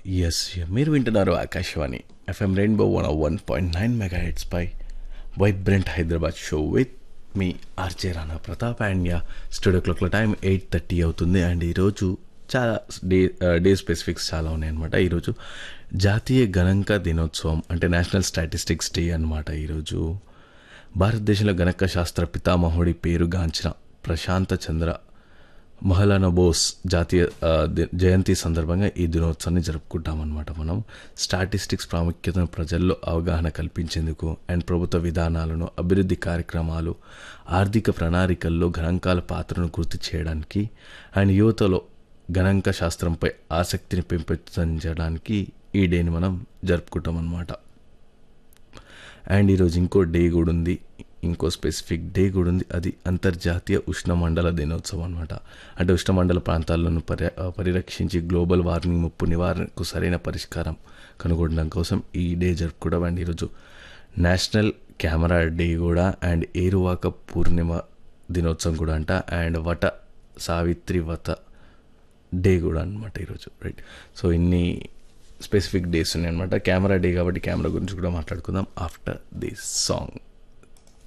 yes మీరు వింటున్నారు Akashvani FM rainbow one one point nine megahertz పై vibrant Hyderabad show with me R J Rana Pratap and yeah studio క్లాక్ల time eight thirty అవుతుంది and ఈరోజు చాలా డే డే స్పెసిఫిక్స్ చాలా ఉన్నాయన్నమాట ఈరోజు జాతీయ గణాంక దినోత్సవం అంటే నేషనల్ స్టాటిస్టిక్స్ డే అనమాట ఈరోజు భారతదేశంలో గణక శాస్త్ర పితామహుడి పేరుగాంచిన ప్రశాంత చంద్ర మహలానా బోస్ జాతీయ ఆ, ది- జయంతి సందర్భంగా ఈ దినోత్సవాన్ని జరుపుకుంటామన్నమాట మనం స్టాటిస్టిక్స్ ప్రాముఖ్యతను ప్రజల్లో అవగాహన కల్పించేందుకు అండ్ ప్రభుత్వ విధానాలను అభివృద్ధి కార్యక్రమాలు ఆర్థిక ప్రణాళికల్లో గణాంకాల పాత్రను గుర్తు చేయడానికి అండ్ యువతలో గణాంక శాస్త్రంపై ఆసక్తిని పెంపొందించడానికి ఈ డేని మనం జరుపుకుంటాం అన్నమాట అండ్ ఈరోజు ఇంకో డే కూడా ఉంది ఇంకో స్పెసిఫిక్ డే కూడా ఉంది అది అంతర్జాతీయ ఉష్ణమండల దినోత్సవం అనమాట అంటే ఉష్ణమండల ప్రాంతాలను పరి పరిరక్షించి గ్లోబల్ వార్మింగ్ ముప్పు నివారణకు సరైన పరిష్కారం కనుగొనడం కోసం ఈ డే జరుపుకోవడం అండ్ ఈరోజు నేషనల్ కెమెరా డే కూడా అండ్ ఏరువాక పూర్ణిమ దినోత్సవం కూడా అంట అండ్ వట సావిత్రి వత డే కూడా అనమాట ఈరోజు రైట్ సో ఇన్ని స్పెసిఫిక్ డేస్ ఉన్నాయి అనమాట కెమెరా డే కాబట్టి కెమెరా గురించి కూడా మాట్లాడుకుందాం ఆఫ్టర్ దిస్ సాంగ్